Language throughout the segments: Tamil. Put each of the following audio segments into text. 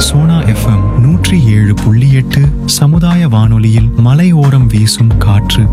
சோனா எஃப்எம் நூற்றி ஏழு புள்ளி எட்டு சமுதாய வானொலியில் மலையோரம் வீசும் காற்று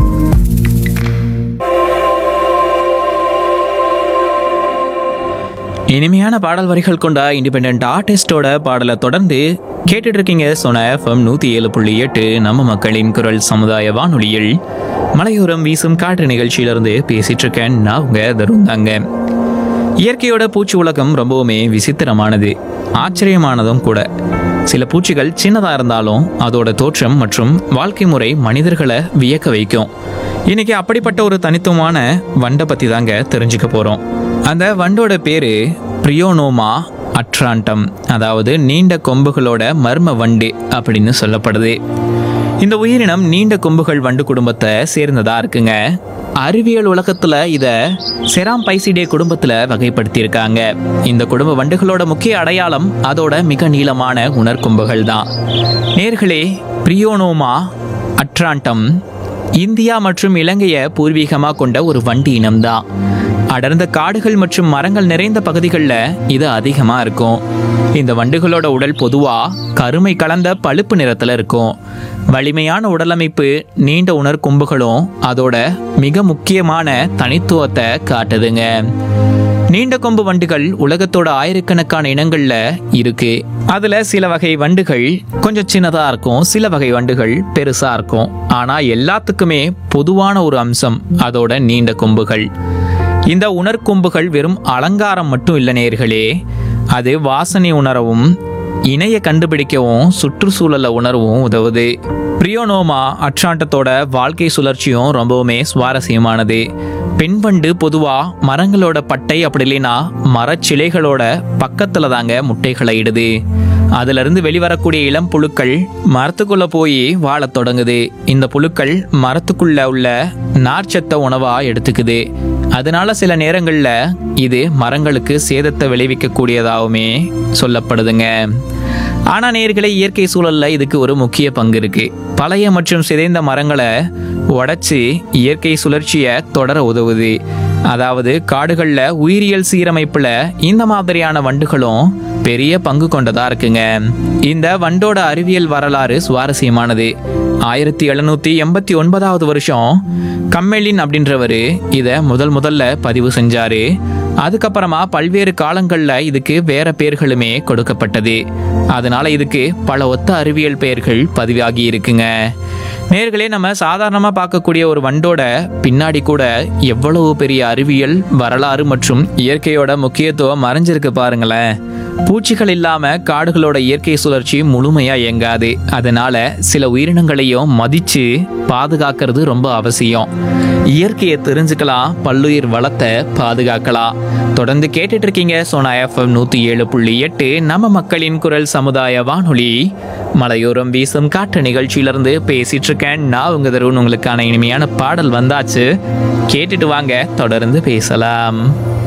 இனிமையான பாடல் வரிகள் கொண்ட இண்டிபெண்ட் ஆர்டிஸ்டோட பாடலை தொடர்ந்து கேட்டுட்டு இருக்கீங்க சோனா எஃப்எம் நூற்றி ஏழு புள்ளி எட்டு நம்ம மக்களின் குரல் சமுதாய வானொலியில் மலையோரம் வீசும் காற்று நிகழ்ச்சியிலிருந்து பேசிட்டு இருக்கேன் நான் உங்க தருண் தாங்க இயற்கையோட பூச்சி உலகம் ரொம்பவுமே விசித்திரமானது ஆச்சரியமானதும் கூட சில பூச்சிகள் சின்னதா இருந்தாலும் அதோட தோற்றம் மற்றும் வாழ்க்கை முறை மனிதர்களை வியக்க வைக்கும் இன்னைக்கு அப்படிப்பட்ட ஒரு தனித்துவமான வண்டை பத்தி தாங்க தெரிஞ்சுக்க போறோம் அந்த வண்டோட பேரு பிரியோனோமா அட்ராண்டம் அதாவது நீண்ட கொம்புகளோட மர்ம வண்டு அப்படின்னு சொல்லப்படுது இந்த உயிரினம் நீண்ட கொம்புகள் வண்டு குடும்பத்தை சேர்ந்ததா இருக்குங்க அறிவியல் உலகத்துல இத செராம் பைசிடே குடும்பத்துல வகைப்படுத்தியிருக்காங்க இந்த குடும்ப வண்டுகளோட முக்கிய அடையாளம் அதோட மிக நீளமான உணர்கொம்புகள் தான் நேர்களே பிரியோனோமா அட்ராண்டம் இந்தியா மற்றும் இலங்கையை பூர்வீகமா கொண்ட ஒரு வண்டு இனம்தான் அடர்ந்த காடுகள் மற்றும் மரங்கள் நிறைந்த பகுதிகளில் இது அதிகமா இருக்கும் இந்த வண்டுகளோட உடல் பொதுவா கருமை கலந்த பழுப்பு நிறத்துல இருக்கும் வலிமையான உடலமைப்பு நீண்ட உணர் கொம்புகளும் அதோட மிக முக்கியமான தனித்துவத்தை காட்டுதுங்க நீண்ட கொம்பு வண்டுகள் உலகத்தோட ஆயிரக்கணக்கான இனங்கள்ல இருக்கு அதுல சில வகை வண்டுகள் கொஞ்சம் சின்னதா இருக்கும் சில வகை வண்டுகள் பெருசா இருக்கும் ஆனா எல்லாத்துக்குமே பொதுவான ஒரு அம்சம் அதோட நீண்ட கொம்புகள் இந்த உணர்கொம்புகள் வெறும் அலங்காரம் மட்டும் இல்லை நேர்களே அது வாசனை உணரவும் இணைய கண்டுபிடிக்கவும் சுற்றுச்சூழலை உணரவும் உதவுது பிரியோனோமா அட்ராண்டத்தோட வாழ்க்கை சுழற்சியும் ரொம்பவுமே சுவாரஸ்யமானது பெண் வண்டு பொதுவா மரங்களோட பட்டை அப்படி இல்லைன்னா மரச்சிலைகளோட பக்கத்துல தாங்க முட்டைகளை இடுது அதுல இருந்து வெளிவரக்கூடிய இளம் புழுக்கள் மரத்துக்குள்ள போய் வாழத் தொடங்குது இந்த புழுக்கள் மரத்துக்குள்ள உள்ள நார்ச்சத்த உணவா எடுத்துக்குது அதனால சில நேரங்கள்ல இது மரங்களுக்கு சேதத்தை விளைவிக்க கூடியதாகவுமே சொல்லப்படுதுங்க ஆனா நேர்களை இயற்கை சூழல்ல இதுக்கு ஒரு முக்கிய பங்கு இருக்கு பழைய மற்றும் சிதைந்த மரங்களை உடைச்சு இயற்கை சுழற்சியை தொடர உதவுது அதாவது காடுகள்ல உயிரியல் சீரமைப்புல இந்த மாதிரியான வண்டுகளும் பெரிய பங்கு கொண்டதா இருக்குங்க இந்த வண்டோட அறிவியல் வரலாறு சுவாரஸ்யமானது ஆயிரத்தி எழுநூத்தி எண்பத்தி ஒன்பதாவது வருஷம் கம்மெலின் அப்படின்றவரு இதை முதல் முதல்ல பதிவு செஞ்சாரு அதுக்கப்புறமா பல்வேறு காலங்கள்ல இதுக்கு வேற பெயர்களுமே கொடுக்கப்பட்டது அதனால இதுக்கு பல ஒத்த அறிவியல் பெயர்கள் பதிவாகி இருக்குங்க நேர்களே நம்ம சாதாரணமா பார்க்கக்கூடிய ஒரு வண்டோட பின்னாடி கூட எவ்வளவு பெரிய அறிவியல் வரலாறு மற்றும் இயற்கையோட முக்கியத்துவம் மறைஞ்சிருக்கு பாருங்களேன் பூச்சிகள் இல்லாம காடுகளோட இயற்கை சுழற்சி முழுமையா இயங்காது அதனால சில உயிரினங்களையும் மதிச்சு பாதுகாக்கிறது ரொம்ப அவசியம் இயற்கையை தெரிஞ்சுக்கலாம் பல்லுயிர் வளத்தை பாதுகாக்கலாம் தொடர்ந்து கேட்டுட்டு இருக்கீங்க சோனா எஃப்எம் நூத்தி ஏழு புள்ளி எட்டு நம்ம மக்களின் குரல் சமுதாய வானொலி மலையோரம் வீசும் காற்று நிகழ்ச்சியிலிருந்து பேசிட்டு இருக்கேன் நான் உங்க தருண் உங்களுக்கான இனிமையான பாடல் வந்தாச்சு கேட்டுட்டு வாங்க தொடர்ந்து பேசலாம்